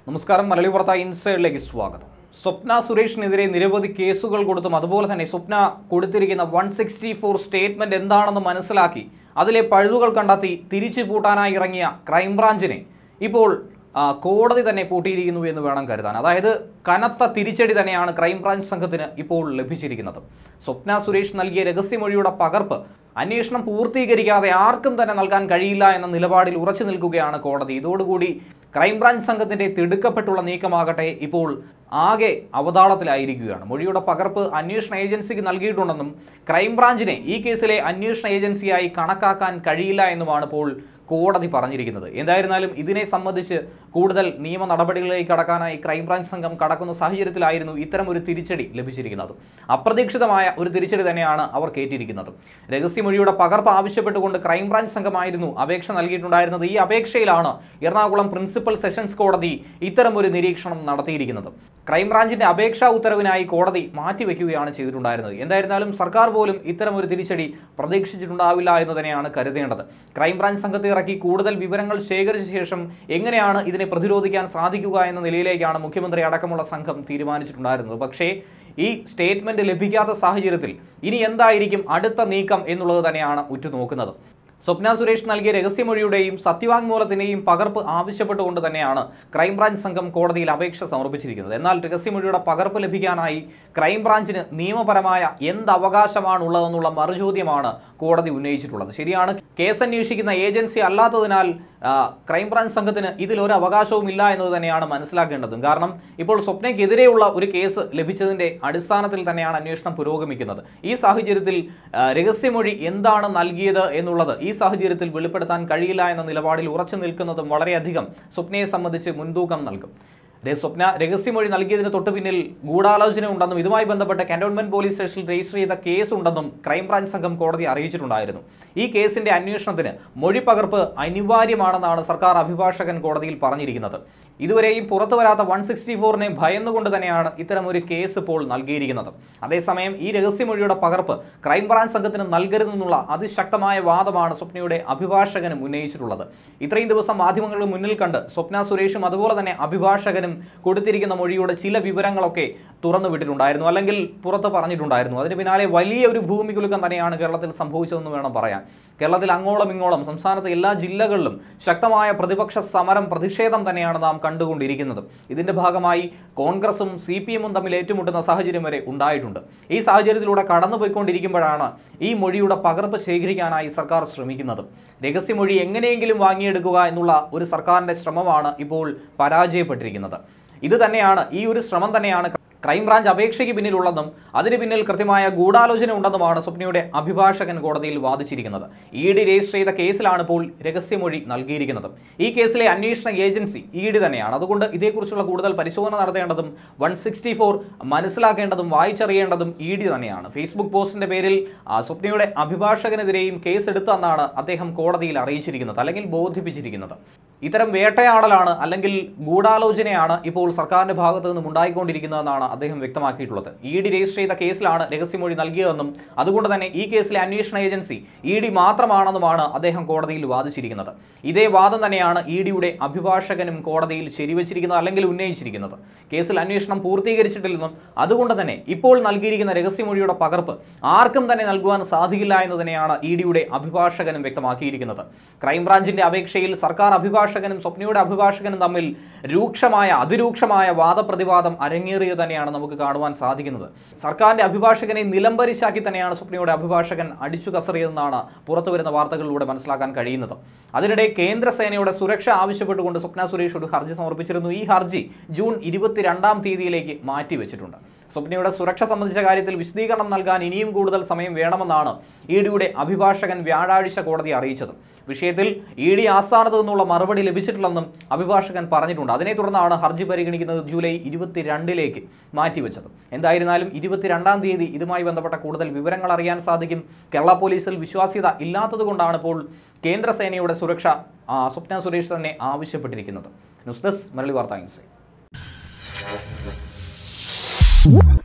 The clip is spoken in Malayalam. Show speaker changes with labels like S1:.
S1: നമസ്കാരം മലയാളി വാർത്ത ഇൻസൈഡിലേക്ക് സ്വാഗതം സ്വപ്ന സുരേഷിനെതിരെ നിരവധി കേസുകൾ കൊടുത്തും അതുപോലെ തന്നെ സ്വപ്ന കൊടുത്തിരിക്കുന്ന വൺ സിക്സ്റ്റി ഫോർ സ്റ്റേറ്റ്മെന്റ് എന്താണെന്ന് മനസ്സിലാക്കി അതിലെ പഴുതുകൾ കണ്ടെത്തി തിരിച്ചു പൂട്ടാനായി ഇറങ്ങിയ ക്രൈംബ്രാഞ്ചിനെ ഇപ്പോൾ ആ, കോടതി തന്നെ പൂട്ടിയിരിക്കുന്നു എന്ന് വേണം കരുതാൻ അതായത് കനത്ത തിരിച്ചടി തന്നെയാണ് ക്രൈംബ്രാഞ്ച് സംഘത്തിന് ഇപ്പോൾ ലഭിച്ചിരിക്കുന്നത് സ്വപ്ന സുരേഷ് നൽകിയ രഹസ്യമൊഴിയുടെ പകർപ്പ് അന്വേഷണം പൂർത്തീകരിക്കാതെ ആർക്കും തന്നെ നൽകാൻ കഴിയില്ല എന്ന നിലപാടിൽ ഉറച്ചു നിൽക്കുകയാണ് കോടതി ഇതോടുകൂടി ക്രൈംബ്രാഞ്ച് സംഘത്തിന്റെ തിടുക്കപ്പെട്ടുള്ള നീക്കമാകട്ടെ ഇപ്പോൾ ആകെ അവതാളത്തിലായിരിക്കുകയാണ് മൊഴിയുടെ പകർപ്പ് അന്വേഷണ ഏജൻസിക്ക് നൽകിയിട്ടുണ്ടെന്നും ക്രൈംബ്രാഞ്ചിനെ ഈ കേസിലെ അന്വേഷണ ഏജൻസിയായി കണക്കാക്കാൻ കഴിയില്ല എന്നുമാണ് ഇപ്പോൾ കോടതി പറഞ്ഞിരിക്കുന്നത് എന്തായിരുന്നാലും ഇതിനെ സംബന്ധിച്ച് കൂടുതൽ നിയമ നടപടികളിലേക്ക് കടക്കാനായി ക്രൈംബ്രാഞ്ച് സംഘം കടക്കുന്ന സാഹചര്യത്തിലായിരുന്നു ഇത്തരം ഒരു തിരിച്ചടി ലഭിച്ചിരിക്കുന്നത് അപ്രതീക്ഷിതമായ ഒരു തിരിച്ചടി തന്നെയാണ് അവർ കേട്ടിരിക്കുന്നത് രഹസ്യമൊഴിയുടെ പകർപ്പ് ആവശ്യപ്പെട്ടുകൊണ്ട് ക്രൈംബ്രാഞ്ച് സംഘമായിരുന്നു അപേക്ഷ നൽകിയിട്ടുണ്ടായിരുന്നത് ഈ അപേക്ഷയിലാണ് എറണാകുളം പ്രിൻസിപ്പൽ സെഷൻസ് കോടതി ഇത്തരം ഒരു നിരീക്ഷണം നടത്തിയിരിക്കുന്നത് ക്രൈംബ്രാഞ്ചിന്റെ അപേക്ഷാ ഉത്തരവിനായി കോടതി മാറ്റിവെക്കുകയാണ് ചെയ്തിട്ടുണ്ടായിരുന്നത് എന്തായിരുന്നാലും സർക്കാർ പോലും ഇത്തരം ഒരു തിരിച്ചടി പ്രതീക്ഷിച്ചിട്ടുണ്ടാവില്ല എന്ന് തന്നെയാണ് കരുതേണ്ടത് ക്രൈംബ്രാഞ്ച് സംഘത്തെ ഇറക്കി കൂടുതൽ വിവരങ്ങൾ ശേഖരിച്ച ശേഷം എങ്ങനെയാണ് ഇതിനെ പ്രതിരോധിക്കാൻ സാധിക്കുക എന്ന നിലയിലേക്കാണ് മുഖ്യമന്ത്രി അടക്കമുള്ള സംഘം തീരുമാനിച്ചിട്ടുണ്ടായിരുന്നത് പക്ഷേ ഈ സ്റ്റേറ്റ്മെന്റ് ലഭിക്കാത്ത സാഹചര്യത്തിൽ ഇനി എന്തായിരിക്കും അടുത്ത നീക്കം എന്നുള്ളത് തന്നെയാണ് ഉറ്റുനോക്കുന്നത് സ്വപ്ന സുരേഷ് നൽകിയ രഹസ്യമൊഴിയുടെയും സത്യവാങ്മൂലത്തിന്റെയും പകർപ്പ് ആവശ്യപ്പെട്ടുകൊണ്ട് തന്നെയാണ് ക്രൈംബ്രാഞ്ച് സംഘം കോടതിയിൽ അപേക്ഷ സമർപ്പിച്ചിരിക്കുന്നത് എന്നാൽ രഹസ്യമൊഴിയുടെ പകർപ്പ് ലഭിക്കാനായി ക്രൈംബ്രാഞ്ചിന് നിയമപരമായ എന്ത് അവകാശമാണുള്ളതെന്നുള്ള മറുചോദ്യമാണ് കോടതി ഉന്നയിച്ചിട്ടുള്ളത് ശരിയാണ് കേസ് അന്വേഷിക്കുന്ന ഏജൻസി അല്ലാത്തതിനാൽ ആ, ക്രൈംബ്രാഞ്ച് സംഘത്തിന് ഇതിൽ ഒരു അവകാശവും ഇല്ല എന്നത് തന്നെയാണ് മനസ്സിലാക്കേണ്ടതും കാരണം ഇപ്പോൾ സ്വപ്നയ്ക്കെതിരെയുള്ള ഒരു കേസ് ലഭിച്ചതിന്റെ അടിസ്ഥാനത്തിൽ തന്നെയാണ് അന്വേഷണം പുരോഗമിക്കുന്നത് ഈ സാഹചര്യത്തിൽ ആ, രഹസ്യമൊഴി എന്താണ് നൽകിയത് എന്നുള്ളത് ഈ സാഹചര്യത്തിൽ വെളിപ്പെടുത്താൻ കഴിയില്ല എന്ന നിലപാടിൽ ഉറച്ചു നിൽക്കുന്നതും വളരെയധികം സ്വപ്നയെ സംബന്ധിച്ച് മുൻതൂക്കം നൽകും രേ- സ്വപ്ന രഹസ്യമൊഴി നൽകിയതിന് തൊട്ട് പിന്നിൽ ഗൂഢാലോചന ഉണ്ടെന്നും ഇതുമായി ബന്ധപ്പെട്ട് കന്റോൺമെന്റ് പോലീസ് സ്റ്റേഷനിൽ രജിസ്റ്റർ ചെയ്ത കേസ് ഉണ്ടെന്നും ക്രൈംബ്രാഞ്ച് സംഘം കോടതി അറിയിച്ചിട്ടുണ്ടായിരുന്നു ഈ കേസിന്റെ അന്വേഷണത്തിന് മൊഴി പകർപ്പ് അനിവാര്യമാണെന്നാണ് സർക്കാർ അഭിഭാഷകൻ കോടതിയിൽ പറഞ്ഞിരിക്കുന്നത് ഇതുവരെയും പുറത്തു വരാത്ത വൺ സിക്സ്റ്റി ഫോറിനെ ഭയന്നുകൊണ്ട് തന്നെയാണ് ഇത്തരം ഒരു കേസ് ഇപ്പോൾ നൽകിയിരിക്കുന്നത് അതേസമയം ഈ രഹസ്യമൊഴിയുടെ പകർപ്പ് ക്രൈംബ്രാഞ്ച് സംഘത്തിന് നൽകരുതെന്നുള്ള അതിശക്തമായ വാദമാണ് സ്വപ്നയുടെ അഭിഭാഷകനും ഉന്നയിച്ചിട്ടുള്ളത് ഇത്രയും ദിവസം മാധ്യമങ്ങളുടെ മുന്നിൽ കണ്ട് സ്വപ്ന സുരേഷും അതുപോലെ തന്നെ അഭിഭാഷകനും കൊടുത്തിരിക്കുന്ന മൊഴിയുടെ ചില വിവരങ്ങളൊക്കെ തുറന്നു വിട്ടിട്ടുണ്ടായിരുന്നു അല്ലെങ്കിൽ പുറത്ത് പറഞ്ഞിട്ടുണ്ടായിരുന്നു അതിന് പിന്നാലെ വലിയ ഒരു ഭൂമികുലുക്കം തന്നെയാണ് കേരളത്തിൽ സംഭവിച്ചതെന്ന് വേണം പറയാൻ കേരളത്തിൽ അങ്ങോളം ഇങ്ങോളം സംസ്ഥാനത്തെ എല്ലാ ജില്ലകളിലും ശക്തമായ പ്രതിപക്ഷ സമരം പ്രതിഷേധം തന്നെയാണ് നാം കണ്ടുകൊണ്ടിരിക്കുന്നത് ഇതിന്റെ ഭാഗമായി കോൺഗ്രസും സി പി എമ്മും തമ്മിൽ ഏറ്റുമുട്ടുന്ന സാഹചര്യം വരെ ഉണ്ടായിട്ടുണ്ട് ഈ സാഹചര്യത്തിലൂടെ കടന്നുപോയിക്കൊണ്ടിരിക്കുമ്പോഴാണ് ഈ മൊഴിയുടെ പകർപ്പ് ശേഖരിക്കാനായി സർക്കാർ ശ്രമിക്കുന്നത് രഹസ്യമൊഴി എങ്ങനെയെങ്കിലും വാങ്ങിയെടുക്കുക എന്നുള്ള ഒരു സർക്കാരിന്റെ ശ്രമമാണ് ഇപ്പോൾ പരാജയപ്പെട്ടിരിക്കുന്നത് ഇത് തന്നെയാണ് ഈ ഒരു ശ്രമം തന്നെയാണ് ക്രൈംബ്രാഞ്ച് അപേക്ഷയ്ക്ക് പിന്നിലുള്ളതും അതിന് പിന്നിൽ കൃത്യമായ ഗൂഢാലോചന ഉണ്ടെന്നുമാണ് സ്വപ്നയുടെ അഭിഭാഷകൻ കോടതിയിൽ വാദിച്ചിരിക്കുന്നത് ഇ ഡി രജിസ്റ്റർ ചെയ്ത കേസിലാണ് ഇപ്പോൾ രഹസ്യമൊഴി നൽകിയിരിക്കുന്നത് ഈ കേസിലെ അന്വേഷണ ഏജൻസി ഇ ഡി തന്നെയാണ് അതുകൊണ്ട് ഇതേക്കുറിച്ചുള്ള കൂടുതൽ പരിശോധന നടത്തേണ്ടതും വൺ സിക്സ്റ്റി ഫോർ മനസ്സിലാക്കേണ്ടതും വായിച്ചറിയേണ്ടതും ഇ ഡി തന്നെയാണ് ഫേസ്ബുക്ക് പോസ്റ്റിന്റെ പേരിൽ ആ, സ്വപ്നയുടെ അഭിഭാഷകനെതിരെയും കേസ് എടുത്തെന്നാണ് അദ്ദേഹം കോടതിയിൽ അറിയിച്ചിരിക്കുന്നത് അല്ലെങ്കിൽ ബോധിപ്പിച്ചിരിക്കുന്നത് ഇത്തരം വേട്ടയാടലാണ് അല്ലെങ്കിൽ ഗൂഢാലോചനയാണ് ഇപ്പോൾ സർക്കാരിന്റെ ഭാഗത്ത് നിന്നും ഉണ്ടായിക്കൊണ്ടിരിക്കുന്നതെന്നാണ് അദ്ദേഹം വ്യക്തമാക്കിയിട്ടുള്ളത് ഇ ഡി രജിസ്റ്റർ ചെയ്ത കേസിലാണ് രഹസ്യമൊഴി നൽകിയതെന്നും അതുകൊണ്ട് തന്നെ ഈ കേസിലെ അന്വേഷണ ഏജൻസി ഇ ഡി മാത്രമാണെന്നുമാണ് അദ്ദേഹം കോടതിയിൽ വാദിച്ചിരിക്കുന്നത് ഇതേ വാദം തന്നെയാണ് ഇ ഡിയുടെ അഭിഭാഷകനും കോടതിയിൽ ശരിവച്ചിരിക്കുന്നത് അല്ലെങ്കിൽ ഉന്നയിച്ചിരിക്കുന്നത് കേസിൽ അന്വേഷണം പൂർത്തീകരിച്ചിട്ടില്ലെന്നും അതുകൊണ്ട് തന്നെ ഇപ്പോൾ നൽകിയിരിക്കുന്ന രഹസ്യമൊഴിയുടെ പകർപ്പ് ആർക്കും തന്നെ നൽകുവാൻ സാധിക്കില്ല എന്ന് തന്നെയാണ് ഇ ഡിയുടെ അഭിഭാഷകനും വ്യക്തമാക്കിയിരിക്കുന്നത് ക്രൈംബ്രാഞ്ചിന്റെ അപേക്ഷയിൽ സർക്കാർ അഭിഭാഷകനും സ്വപ്നയുടെ അഭിഭാഷകനും തമ്മിൽ രൂക്ഷമായ അതിരൂക്ഷമായ വാദപ്രതിവാദം അരങ്ങേറിയത് തന്നെയാണ് നമുക്ക് കാണുവാൻ സാധിക്കുന്നത് സർക്കാരിന്റെ അഭിഭാഷകനെ നിലംപരിശാക്കി തന്നെയാണ് സ്വപ്നയുടെ അഭിഭാഷകൻ അടിച്ചു കസറിയതെന്നാണ് പുറത്തുവരുന്ന വാർത്തകളിലൂടെ മനസ്സിലാക്കാൻ കഴിയുന്നത് അതിനിടെ കേന്ദ്രസേനയുടെ സുരക്ഷ ആവശ്യപ്പെട്ടുകൊണ്ട് സ്വപ്ന സുരേഷ് ഒരു ഹർജി സമർപ്പിച്ചിരുന്നു ഈ ഹർജി ജൂൺ ഇരുപത്തിരണ്ടാം തീയതിയിലേക്ക് മാറ്റിവെച്ചിട്ടുണ്ട് സ്വപ്നയുടെ സുരക്ഷ സംബന്ധിച്ച കാര്യത്തിൽ വിശദീകരണം നൽകാൻ ഇനിയും കൂടുതൽ സമയം വേണമെന്നാണ് ഇ ഡിയുടെ അഭിഭാഷകൻ വ്യാഴാഴ്ച കോടതി അറിയിച്ചത് വിഷയത്തിൽ ഇ ഡി ആസ്ഥാനത്ത് നിന്നുള്ള മറുപടി ലഭിച്ചിട്ടില്ലെന്നും അഭിഭാഷകൻ പറഞ്ഞിട്ടുണ്ട് അതിനെ തുടർന്നാണ് ഹർജി പരിഗണിക്കുന്നത് ജൂലൈ ഇരുപത്തിരണ്ടിലേക്ക് മാറ്റിവെച്ചത് എന്തായിരുന്നാലും ഇരുപത്തിരണ്ടാം തീയതി ഇതുമായി ബന്ധപ്പെട്ട കൂടുതൽ വിവരങ്ങൾ അറിയാൻ സാധിക്കും കേരള പോലീസിൽ വിശ്വാസ്യത ഇല്ലാത്തതുകൊണ്ടാണ് ഇപ്പോൾ കേന്ദ്രസേനയുടെ സുരക്ഷ ആ, സ്വപ്ന സുരേഷ് തന്നെ ആവശ്യപ്പെട്ടിരിക്കുന്നത് ന്യൂസ് ഡെസ്ക് മരളി വാർത്ത ഇൻസൈറ്റ്